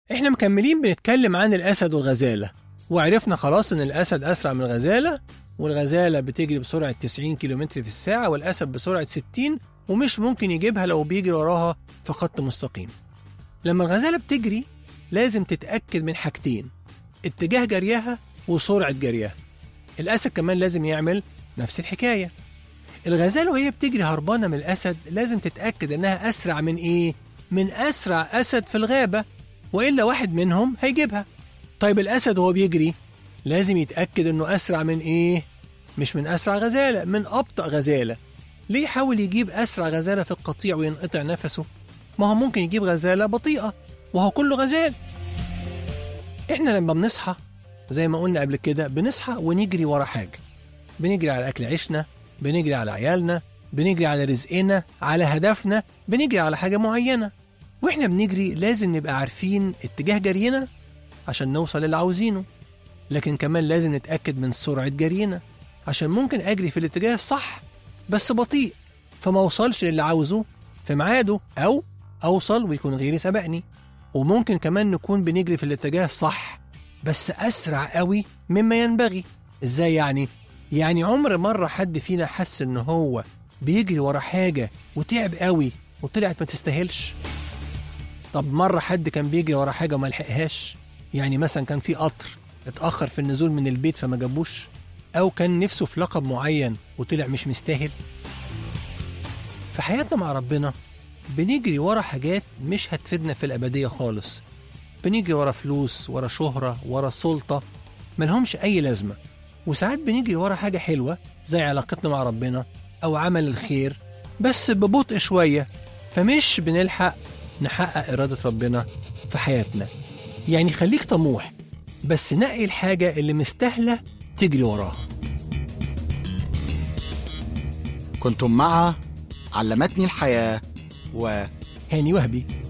احنا مكملين بنتكلم عن الأسد والغزالة وعرفنا خلاص إن الأسد أسرع من الغزالة والغزالة بتجري بسرعة 90 كيلومتر في الساعة والأسد بسرعة 60 ومش ممكن يجيبها لو بيجري وراها في خط مستقيم لما الغزالة بتجري لازم تتأكد من حاجتين اتجاه جريها وسرعة جريها الأسد كمان لازم يعمل نفس الحكاية الغزالة وهي بتجري هربانة من الأسد لازم تتأكد إنها أسرع من إيه؟ من أسرع أسد في الغابة وإلا واحد منهم هيجيبها طيب الأسد وهو بيجري لازم يتأكد إنه أسرع من إيه؟ مش من أسرع غزالة من أبطأ غزالة ليه يحاول يجيب أسرع غزالة في القطيع وينقطع نفسه؟ ما هو ممكن يجيب غزالة بطيئة وهو كله غزال إحنا لما بنصحى زي ما قلنا قبل كده بنصحى ونجري ورا حاجة بنجري على أكل عيشنا بنجري على عيالنا بنجري على رزقنا على هدفنا بنجري على حاجة معينة وإحنا بنجري لازم نبقى عارفين اتجاه جرينا عشان نوصل للي عاوزينه لكن كمان لازم نتأكد من سرعة جرينا عشان ممكن أجري في الاتجاه الصح بس بطيء فما أوصلش للي عاوزه في ميعاده أو أوصل ويكون غيري سبقني وممكن كمان نكون بنجري في الاتجاه الصح بس أسرع قوي مما ينبغي إزاي يعني؟ يعني عمر مرة حد فينا حس إن هو بيجري ورا حاجة وتعب قوي وطلعت ما تستاهلش طب مرة حد كان بيجري ورا حاجة وما لحقهاش يعني مثلا كان في قطر اتأخر في النزول من البيت فما جابوش أو كان نفسه في لقب معين وطلع مش مستاهل في حياتنا مع ربنا بنجري ورا حاجات مش هتفيدنا في الأبدية خالص بنجري ورا فلوس ورا شهرة ورا سلطة ملهمش أي لازمة وساعات بنجري ورا حاجة حلوة زي علاقتنا مع ربنا أو عمل الخير بس ببطء شوية فمش بنلحق نحقق إرادة ربنا في حياتنا يعني خليك طموح بس نقي الحاجة اللي مستاهلة تجري وراها كنتم مع علمتني الحياة و هاني وهبي